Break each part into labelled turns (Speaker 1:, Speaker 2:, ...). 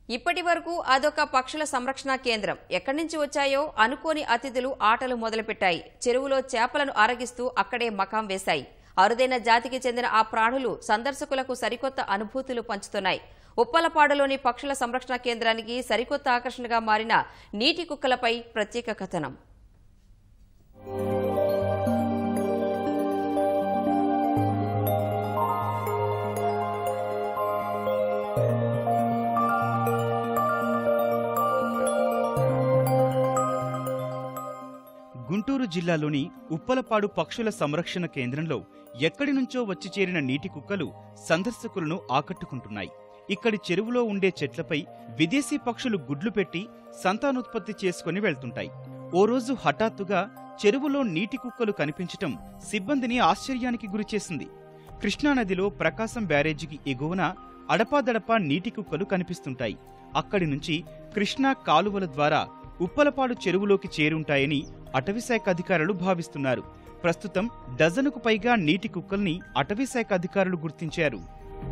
Speaker 1: ఇప్పటి వరకు అదొక పక్షుల సంరక్షణ కేంద్రం ఎక్కడి నుంచి వచ్చాయో అనుకోని అతిథులు ఆటలు మొదలుపెట్టాయి చెరువులో చేపలను ఆరగిస్తూ అక్కడే మకాం వేశాయి అరుదైన జాతికి చెందిన ఆ ప్రాణులు సందర్శకులకు సరికొత్త అనుభూతులు పంచుతున్నాయి ఉప్పలపాడులోని పక్షుల సంరక్షణ కేంద్రానికి సరికొత్త ఆకర్షణగా మారిన నీటి కుక్కలపై ప్రత్యేక కథనం
Speaker 2: గుంటూరు జిల్లాలోని ఉప్పలపాడు పక్షుల సంరక్షణ కేంద్రంలో ఎక్కడి నుంచో వచ్చి చేరిన నీటి కుక్కలు సందర్శకులను ఆకట్టుకుంటున్నాయి ఇక్కడి చెరువులో ఉండే చెట్లపై విదేశీ పక్షులు గుడ్లు పెట్టి సంతానోత్పత్తి చేసుకుని వెళ్తుంటాయి ఓ రోజు హఠాత్తుగా చెరువులో నీటి కుక్కలు కనిపించటం సిబ్బందిని ఆశ్చర్యానికి గురిచేసింది కృష్ణానదిలో ప్రకాశం బ్యారేజీకి ఎగువన అడపాదడపా నీటి కుక్కలు కనిపిస్తుంటాయి అక్కడి నుంచి కృష్ణా కాలువల ద్వారా ఉప్పలపాడు చెరువులోకి చేరుంటాయని అటవీశాఖ అధికారులు భావిస్తున్నారు ప్రస్తుతం డజనుకు పైగా నీటి కుక్కల్ని అటవీశాఖ అధికారులు గుర్తించారు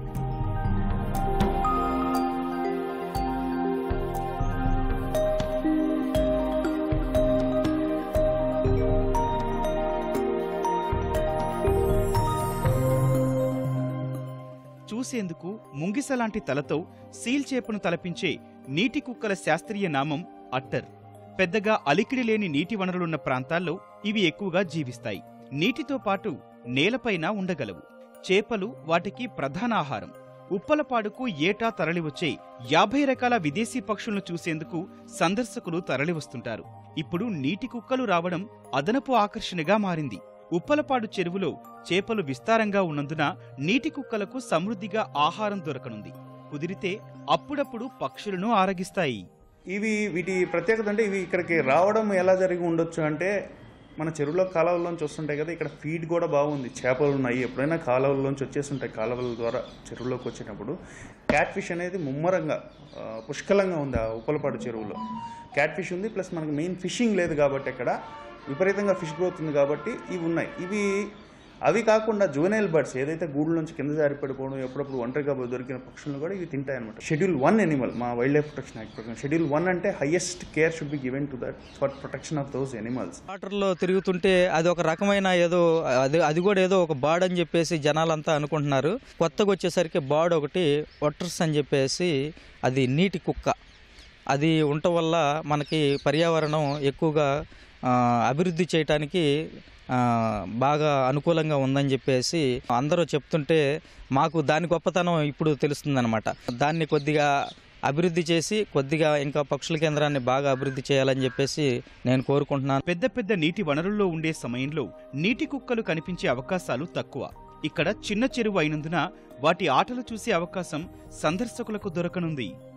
Speaker 2: చూసేందుకు ముంగిసలాంటి తలతో సీల్ చేపను తలపించే నీటి కుక్కల శాస్త్రీయ నామం అట్టర్ పెద్దగా అలికిడి లేని నీటి వనరులున్న ప్రాంతాల్లో ఇవి ఎక్కువగా జీవిస్తాయి నీటితో పాటు నేలపైన ఉండగలవు చేపలు వాటికి ప్రధాన ఆహారం ఉప్పలపాడుకు ఏటా తరలివచ్చే యాభై రకాల విదేశీ పక్షులను చూసేందుకు సందర్శకులు తరలివస్తుంటారు ఇప్పుడు నీటి కుక్కలు రావడం అదనపు ఆకర్షణగా మారింది ఉప్పలపాడు చెరువులో చేపలు విస్తారంగా ఉన్నందున నీటి కుక్కలకు సమృద్ధిగా ఆహారం దొరకనుంది కుదిరితే అప్పుడప్పుడు పక్షులను ఆరగిస్తాయి
Speaker 3: ఇవి వీటి ప్రత్యేకత అంటే ఇవి ఇక్కడికి రావడం ఎలా జరిగి ఉండొచ్చు అంటే మన చెరువులో కాలువల్లోంచి వస్తుంటాయి కదా ఇక్కడ ఫీడ్ కూడా బాగుంది చేపలు ఉన్నాయి ఎప్పుడైనా కాలువల్లోంచి వచ్చేస్తుంటాయి కాలువల ద్వారా చెరువులోకి వచ్చినప్పుడు క్యాట్ ఫిష్ అనేది ముమ్మరంగా ఆ, పుష్కలంగా ఉంది ఆ ఉప్పలపాడు చెరువులో క్యాట్ ఫిష్ ఉంది ప్లస్ మనకి మెయిన్ ఫిషింగ్ లేదు కాబట్టి ఇక్కడ విపరీతంగా ఫిష్ గ్రోత్ ఉంది కాబట్టి ఇవి ఉన్నాయి ఇవి అవి కాకుండా జువెనైల్ బర్డ్స్ ఏదైతే గూడు నుంచి కింద జారి పడిపోవడం ఎప్పుడప్పుడు ఒంటరిగా దొరికిన పక్షులను కూడా ఇవి తింటాయి అనమాట షెడ్యూల్ వన్ ఎనిమల్ మా వైల్డ్ లైఫ్ ప్రొటెక్షన్ యాక్ట్ ప్రకారం షెడ్యూల్ వన్ అంటే highest care should be given to that for protection of those animals
Speaker 4: వాటర్లో తిరుగుతుంటే అది ఒక రకమైన ఏదో అది అది కూడా ఏదో ఒక బాడ్ అని చెప్పేసి జనాలంతా అనుకుంటున్నారు కొత్తగా వచ్చేసరికి బాడ్ ఒకటి ఒట్టర్స్ అని చెప్పేసి అది నీటి కుక్క అది ఉండటం వల్ల మనకి పర్యావరణం ఎక్కువగా ఆ, అభివృద్ధి చేయటానికి ఆ, బాగా అనుకూలంగా ఉందని చెప్పేసి అందరూ చెప్తుంటే మాకు దాని గొప్పతనం ఇప్పుడు తెలుస్తుందన్నమాట దాన్ని కొద్దిగా అభివృద్ధి చేసి కొద్దిగా ఇంకా పక్షుల కేంద్రాన్ని బాగా అభివృద్ధి చేయాలని చెప్పేసి నేను కోరుకుంటున్నాను
Speaker 2: పెద్ద పెద్ద నీటి వనరుల్లో ఉండే సమయంలో నీటి కుక్కలు కనిపించే అవకాశాలు తక్కువ ఇక్కడ చిన్న చెరువు అయినందున వాటి ఆటలు చూసే అవకాశం సందర్శకులకు దొరకనుంది